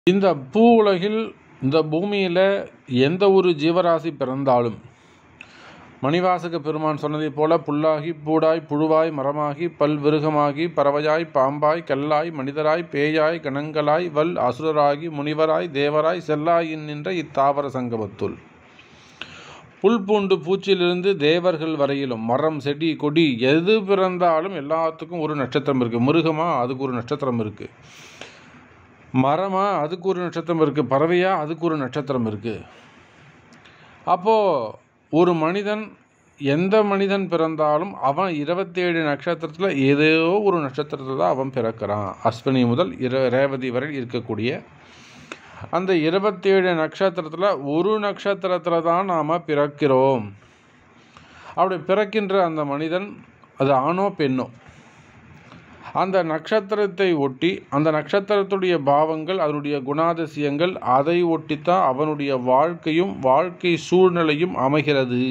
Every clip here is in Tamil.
இந்த பூ உலகில் இந்த பூமியில் எந்த ஒரு ஜீவராசி பிறந்தாலும் மணிவாசக பெருமான் சொன்னதைப் போல புல்லாகி பூடாய் புழுவாய் மரமாகி பல்விருகமாகி பறவையாய் பாம்பாய் கல்லாய் மனிதராய் பேயாய் கணங்களாய் வல் அசுரராகி முனிவராய் தேவராய் செல்லாயின் நின்ற இத்தாவர சங்கமத்துள் புல் பூண்டு பூச்சிலிருந்து தேவர்கள் வரையிலும் மரம் செடி கொடி எது பிறந்தாலும் எல்லாத்துக்கும் ஒரு நட்சத்திரம் இருக்குது மிருகமா அதுக்கு ஒரு நட்சத்திரம் இருக்குது மரமா அதுக்கு ஒரு நட்சத்திரம் இருக்குது பறவையா அதுக்கு ஒரு நட்சத்திரம் இருக்குது அப்போது ஒரு மனிதன் எந்த மனிதன் பிறந்தாலும் அவன் இருபத்தேழு நட்சத்திரத்தில் ஏதோ ஒரு நட்சத்திரத்தில் தான் அவன் பிறக்கிறான் அஸ்வினி முதல் இர ரேவதி வரை இருக்கக்கூடிய அந்த இருபத்தேழு நட்சத்திரத்தில் ஒரு நட்சத்திரத்தில் தான் நாம் பிறக்கிறோம் அப்படி பிறக்கின்ற அந்த மனிதன் அது ஆணோ பெண்ணோ அந்த நட்சத்திரத்தை ஒட்டி அந்த நட்சத்திரத்துடைய பாவங்கள் அதனுடைய குணாதிசயங்கள் அதை ஒட்டித்தான் அவனுடைய வாழ்க்கையும் வாழ்க்கை சூழ்நிலையும் அமைகிறது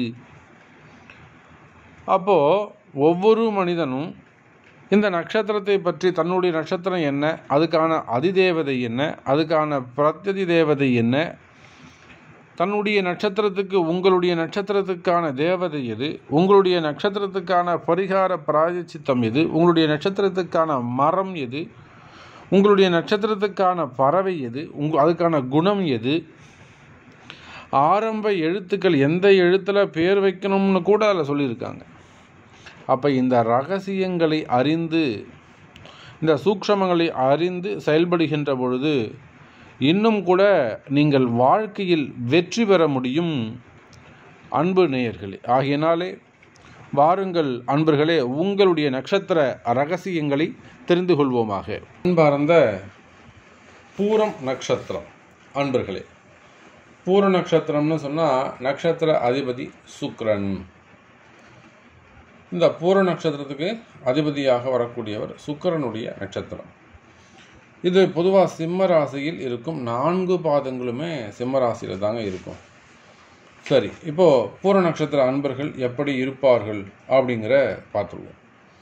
அப்போது ஒவ்வொரு மனிதனும் இந்த நட்சத்திரத்தை பற்றி தன்னுடைய நட்சத்திரம் என்ன அதுக்கான அதிதேவதை என்ன அதுக்கான பிரத்யதி தேவதை என்ன தன்னுடைய நட்சத்திரத்துக்கு உங்களுடைய நட்சத்திரத்துக்கான தேவதை எது உங்களுடைய நட்சத்திரத்துக்கான பரிகார பிராயச்சித்தம் எது உங்களுடைய நட்சத்திரத்துக்கான மரம் எது உங்களுடைய நட்சத்திரத்துக்கான பறவை எது உங்க அதுக்கான குணம் எது ஆரம்ப எழுத்துக்கள் எந்த எழுத்தில் பேர் வைக்கணும்னு கூட அதில் சொல்லியிருக்காங்க அப்போ இந்த ரகசியங்களை அறிந்து இந்த சூக்ஷமங்களை அறிந்து செயல்படுகின்ற பொழுது இன்னும் கூட நீங்கள் வாழ்க்கையில் வெற்றி பெற முடியும் அன்பு நேயர்களே ஆகையினாலே வாருங்கள் அன்பர்களே உங்களுடைய நட்சத்திர ரகசியங்களை தெரிந்து கொள்வோமாக அன்பார்ந்த பூரம் நட்சத்திரம் அன்பர்களே பூர நட்சத்திரம்னு சொன்னால் நட்சத்திர அதிபதி சுக்ரன் இந்த பூர நட்சத்திரத்துக்கு அதிபதியாக வரக்கூடியவர் சுக்கரனுடைய நட்சத்திரம் இது பொதுவாக சிம்ம ராசியில் இருக்கும் நான்கு பாதங்களுமே சிம்ம ராசியில் தாங்க இருக்கும் சரி இப்போது பூர நட்சத்திர அன்பர்கள் எப்படி இருப்பார்கள் அப்படிங்கிற பார்த்துருவோம்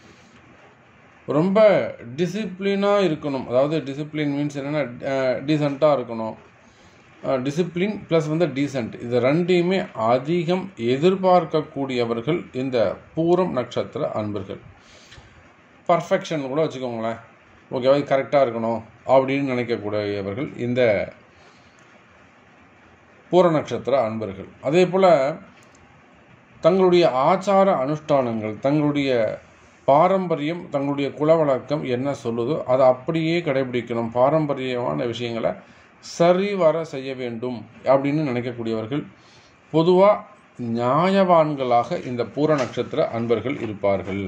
ரொம்ப டிசிப்ளினாக இருக்கணும் அதாவது டிசிப்ளின் மீன்ஸ் என்னென்னா டீசெண்டாக இருக்கணும் டிசிப்ளின் ப்ளஸ் வந்து டீசெண்ட் இது ரெண்டையுமே அதிகம் எதிர்பார்க்கக்கூடியவர்கள் இந்த பூரம் நட்சத்திர அன்பர்கள் பர்ஃபெக்ஷன் கூட வச்சுக்கோங்களேன் ஓகேவா கரெக்டாக இருக்கணும் அப்படின்னு நினைக்கக்கூடியவர்கள் இந்த பூர நட்சத்திர அன்பர்கள் அதே போல் தங்களுடைய ஆச்சார அனுஷ்டானங்கள் தங்களுடைய பாரம்பரியம் தங்களுடைய குல வழக்கம் என்ன சொல்லுதோ அதை அப்படியே கடைபிடிக்கணும் பாரம்பரியமான விஷயங்களை சரிவர செய்ய வேண்டும் அப்படின்னு நினைக்கக்கூடியவர்கள் பொதுவாக நியாயவான்களாக இந்த பூர நட்சத்திர அன்பர்கள் இருப்பார்கள்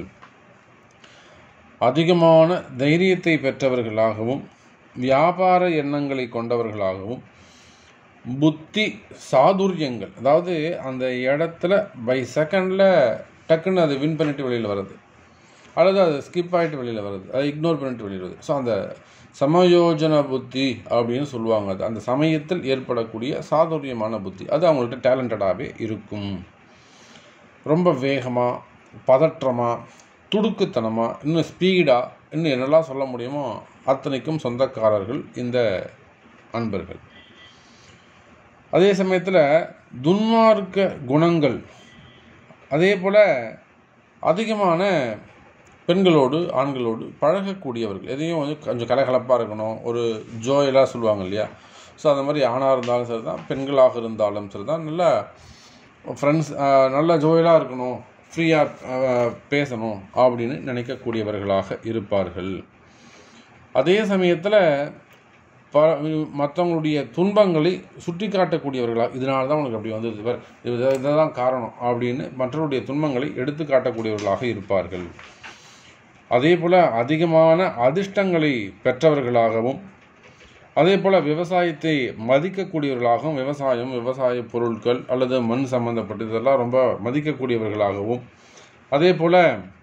அதிகமான தைரியத்தை பெற்றவர்களாகவும் வியாபார எண்ணங்களை கொண்டவர்களாகவும் புத்தி சாதுரியங்கள் அதாவது அந்த இடத்துல பை செகண்டில் டக்குன்னு அதை வின் பண்ணிட்டு வெளியில் வர்றது அல்லது அது ஸ்கிப் ஆகிட்டு வெளியில் வருது அதை இக்னோர் பண்ணிட்டு வெளியில் வருது ஸோ அந்த சமயோஜன புத்தி அப்படின்னு சொல்லுவாங்க அது அந்த சமயத்தில் ஏற்படக்கூடிய சாதுரியமான புத்தி அது அவங்கள்ட்ட டேலண்டடாகவே இருக்கும் ரொம்ப வேகமாக பதற்றமாக துடுக்குத்தனமாக இன்னும் ஸ்பீடாக இன்னும் என்னெல்லாம் சொல்ல முடியுமோ அத்தனைக்கும் சொந்தக்காரர்கள் இந்த அன்பர்கள் அதே சமயத்தில் துன்மார்க்க குணங்கள் அதே போல் அதிகமான பெண்களோடு ஆண்களோடு பழகக்கூடியவர்கள் எதையும் வந்து கொஞ்சம் கலகலப்பாக இருக்கணும் ஒரு ஜோயலாக சொல்லுவாங்க இல்லையா ஸோ அந்த மாதிரி ஆணாக இருந்தாலும் சரி தான் பெண்களாக இருந்தாலும் சரி தான் நல்ல ஃப்ரெண்ட்ஸ் நல்ல ஜோயலாக இருக்கணும் ஃப்ரீயாக பேசணும் அப்படின்னு நினைக்கக்கூடியவர்களாக இருப்பார்கள் அதே சமயத்தில் ப மற்றவங்களுடைய துன்பங்களை சுட்டி காட்டக்கூடியவர்களாக இதனால தான் உனக்கு அப்படி வந்தது இது இதுதான் காரணம் அப்படின்னு மற்றவருடைய துன்பங்களை எடுத்து காட்டக்கூடியவர்களாக இருப்பார்கள் அதே போல் அதிகமான அதிர்ஷ்டங்களை பெற்றவர்களாகவும் அதே போல் விவசாயத்தை மதிக்கக்கூடியவர்களாகவும் விவசாயம் விவசாய பொருட்கள் அல்லது மண் சம்பந்தப்பட்ட இதெல்லாம் ரொம்ப மதிக்கக்கூடியவர்களாகவும் அதே போல்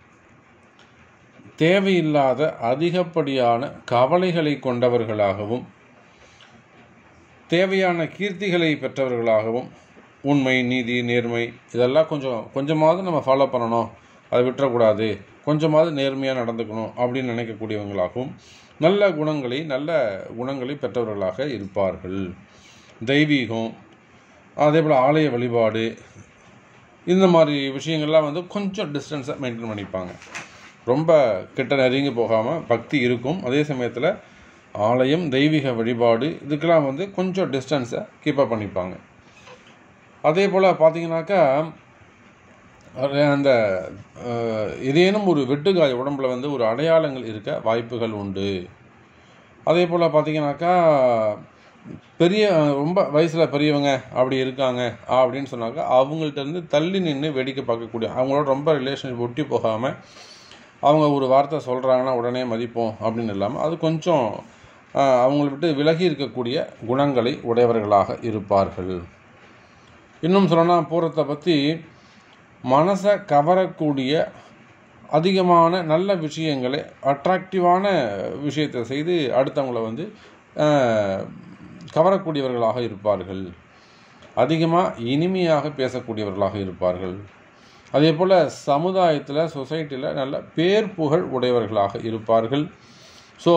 தேவையில்லாத அதிகப்படியான கவலைகளை கொண்டவர்களாகவும் தேவையான கீர்த்திகளை பெற்றவர்களாகவும் உண்மை நீதி நேர்மை இதெல்லாம் கொஞ்சம் கொஞ்சமாவது நம்ம ஃபாலோ பண்ணணும் அதை விட்டுறக்கூடாது கொஞ்சமாவது நேர்மையாக நடந்துக்கணும் அப்படின்னு நினைக்கக்கூடியவங்களாகவும் நல்ல குணங்களை நல்ல குணங்களை பெற்றவர்களாக இருப்பார்கள் தெய்வீகம் அதே போல் ஆலய வழிபாடு இந்த மாதிரி விஷயங்கள்லாம் வந்து கொஞ்சம் டிஸ்டன்ஸை மெயின்டைன் பண்ணிப்பாங்க ரொம்ப கிட்ட நெருங்கி போகாமல் பக்தி இருக்கும் அதே சமயத்தில் ஆலயம் தெய்வீக வழிபாடு இதுக்கெல்லாம் வந்து கொஞ்சம் டிஸ்டன்ஸை கீப்பப் பண்ணிப்பாங்க அதே போல் பார்த்தீங்கன்னாக்கா அது அந்த அஹ், ஏதேனும் ஒரு வெட்டுகாய உடம்புல வந்து ஒரு அடையாளங்கள் இருக்க வாய்ப்புகள் உண்டு அதே போல் பார்த்தீங்கன்னாக்கா பெரிய ரொம்ப வயசில் பெரியவங்க அப்படி இருக்காங்க அப்படின்னு சொன்னாக்கா அவங்கள்ட்ட இருந்து தள்ளி நின்று வேடிக்கை பார்க்கக்கூடிய அவங்களோட ரொம்ப ரிலேஷன்ஷிப் ஒட்டி போகாமல் அவங்க ஒரு வார்த்தை சொல்கிறாங்கன்னா உடனே மதிப்போம் அப்படின்னு இல்லாமல் அது கொஞ்சம் ஆஹ், அவங்களை விட்டு விலகி இருக்கக்கூடிய குணங்களை உடையவர்களாக இருப்பார்கள் இன்னும் சொல்லணும்னா பூரத்தை பற்றி மனசை கவரக்கூடிய அதிகமான நல்ல விஷயங்களை அட்ராக்டிவான விஷயத்தை செய்து அடுத்தவங்களை வந்து ஆஹ், கவரக்கூடியவர்களாக இருப்பார்கள் அதிகமாக இனிமையாக பேசக்கூடியவர்களாக இருப்பார்கள் அதே போல் சமுதாயத்தில் சொசைட்டியில் நல்ல பேர் புகழ் உடையவர்களாக இருப்பார்கள் ஸோ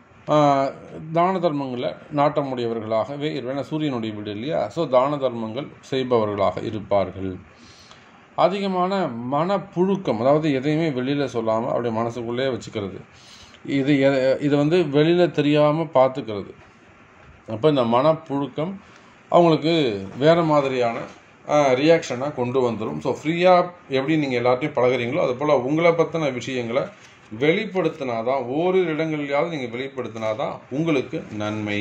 தான தர்மங்களில் நாட்டமுடையவர்களாகவே இருப்பேன் சூரியனுடைய வீடு இல்லையா ஸோ தான தர்மங்கள் செய்பவர்களாக இருப்பார்கள் அதிகமான மனப்புழுக்கம் அதாவது எதையுமே வெளியில் சொல்லாமல் அப்படியே மனசுக்குள்ளே வச்சுக்கிறது இது எ- இது வந்து வெளியில் தெரியாமல் பார்த்துக்கிறது அப்போ இந்த மனப்புழுக்கம் அவங்களுக்கு வேறு மாதிரியான ரியாக்ஷனாக கொண்டு வந்துடும் ஸோ ஃப்ரீயாக எப்படி நீங்கள் எல்லார்ட்டையும் பழகுறீங்களோ அது போல் உங்களை பற்றின விஷயங்களை வெளிப்படுத்தினாதான் ஓரிரு இடங்கள்லையாவது நீங்கள் வெளிப்படுத்தினாதான் உங்களுக்கு நன்மை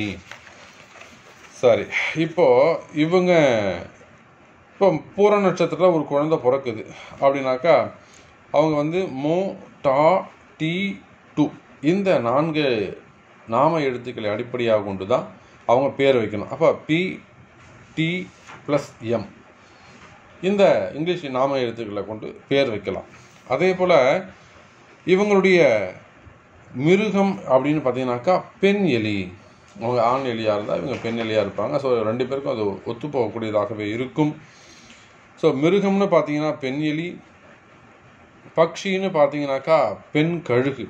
சரி இப்போ இவங்க இப்போ பூர நட்சத்திரத்தில் ஒரு குழந்தை பிறக்குது அப்படின்னாக்கா அவங்க வந்து மோ டா டி டு இந்த நான்கு நாம எழுத்துக்களை அடிப்படையாக கொண்டு தான் அவங்க பேர் வைக்கணும் அப்போ பி டி ப்ளஸ் எம் இந்த இங்கிலீஷ் நாம எழுத்துக்களை கொண்டு பேர் வைக்கலாம் அதே போல் இவங்களுடைய மிருகம் அப்படின்னு பார்த்தீங்கன்னாக்கா பெண் எலி அவங்க ஆண் எலியாக இருந்தால் இவங்க பெண் எலியாக இருப்பாங்க ஸோ ரெண்டு பேருக்கும் அது ஒத்து போகக்கூடியதாகவே இருக்கும் ஸோ மிருகம்னு பார்த்தீங்கன்னா பெண் எலி பக்ஷின்னு பார்த்தீங்கன்னாக்கா பெண் கழுகு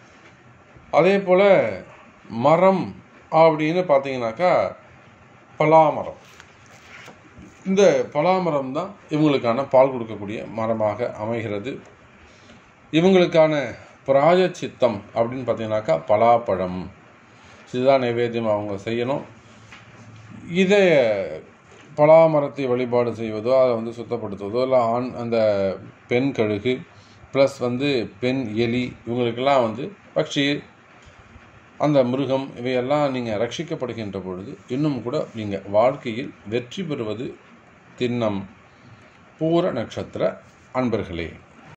அதே போல் மரம் அப்படின்னு பார்த்தீங்கன்னாக்கா பலாமரம் இந்த பலாமரம் தான் இவங்களுக்கான பால் கொடுக்கக்கூடிய மரமாக அமைகிறது இவங்களுக்கான பிராயச்சித்தம் அப்படின்னு பார்த்தீங்கன்னாக்கா பலாப்பழம் இதுதான் நைவேத்தியம் அவங்க செய்யணும் இதை பலாமரத்தை வழிபாடு செய்வதோ அதை வந்து சுத்தப்படுத்துவதோ இல்லை ஆண் அந்த பெண் கழுகு ப்ளஸ் வந்து பெண் எலி இவங்களுக்கெல்லாம் வந்து பட்சி அந்த மிருகம் இவையெல்லாம் நீங்கள் ரட்சிக்கப்படுகின்ற பொழுது இன்னும் கூட நீங்கள் வாழ்க்கையில் வெற்றி பெறுவது திண்ணம் பூர நட்சத்திர அன்பர்களே